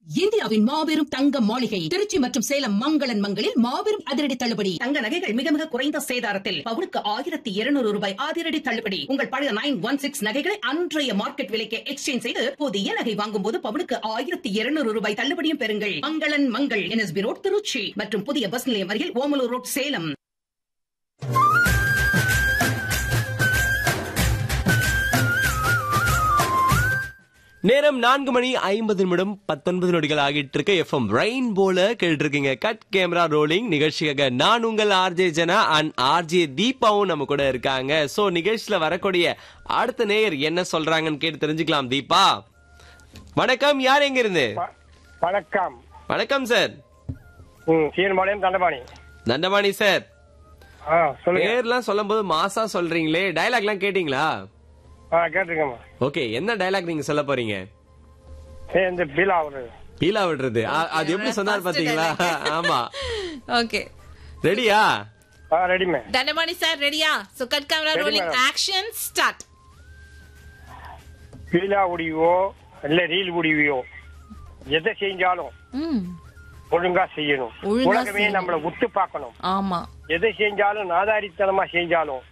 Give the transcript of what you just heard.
இந்தியாவின் மாபெரும் தங்க மாளிகை திருச்சி மற்றும் சேலம் மங்களன் மங்களில் மாபெரும் அதிரடி தள்ளுபடி தங்க நகைகள் மிக மிக குறைந்த சேதாரத்தில் பவுனுக்கு ஆயிரத்தி இருநூறு ரூபாய் அதிரடி தள்ளுபடி உங்கள் பழைய நைன் ஒன் சிக்ஸ் நகைகளை அன்றைய மார்க்கெட் விலைக்கு எக்ஸ்சேஞ்ச் செய்து புதிய நகை வாங்கும் போது பவுனுக்கு ஆயிரத்தி இருநூறு ரூபாய் தள்ளுபடியும் பெறுங்கள் மங்களன் மங்கள் என்எஸ்பி ரோட் திருச்சி மற்றும் புதிய பஸ் நிலையம் அருகில் ஓமலூர் ரோட் சேலம் நேரம் நான்கு மணி ஐம்பது நிமிடம் பத்தொன்பது நொடிகள் ஆகிட்டு இருக்க எஃப்எம் ரெயின் போல கேட்டிருக்கீங்க கட் கேமரா ரோலிங் நிகழ்ச்சியாக நான் உங்கள் ஆர்ஜே ஜனா அண்ட் ஆர்ஜே தீபாவும் நம்ம கூட இருக்காங்க சோ நிகழ்ச்சியில வரக்கூடிய அடுத்த நேயர் என்ன சொல்றாங்கன்னு கேட்டு தெரிஞ்சுக்கலாம் தீபா வணக்கம் யார் எங்க இருந்து வ- வணக்கம் வணக்கம் சார் ம் சீர்பாளையம் தண்டபாணி தண்டபாணி சார் ஆ சொல்லுங்க பேர்லாம் சொல்லும் போது மாசா சொல்றீங்களே டயலாக் எல்லாம் கேட்டீங்களா ஆ கேட்டிருக்கேம்மா ஓகே என்ன டயலாக் நீங்க சொல்ல போறீங்க ஏ இந்த பீலா ஒரு பீலா விடுறது அ- அது எப்படி சொன்னார் பாத்தீங்களா ஆமா ஓகே ரெடியா ஆ ரெடிமே தண்டபாணி சார் ரெடியா so cut camera Ready, rolling madam. Action start பீலா உடிவோ இல்ல ரீல் உடிவியோ எதை செஞ்சாலும் ம் ஒழுங்கா செய்யணும் ஒழுங்கா உலகமே செய்யணும். நம்மள உத்து பார்க்கணும் ஆமா எதை செஞ்சாலும் நாதாரித்தனமா செஞ்சாலும்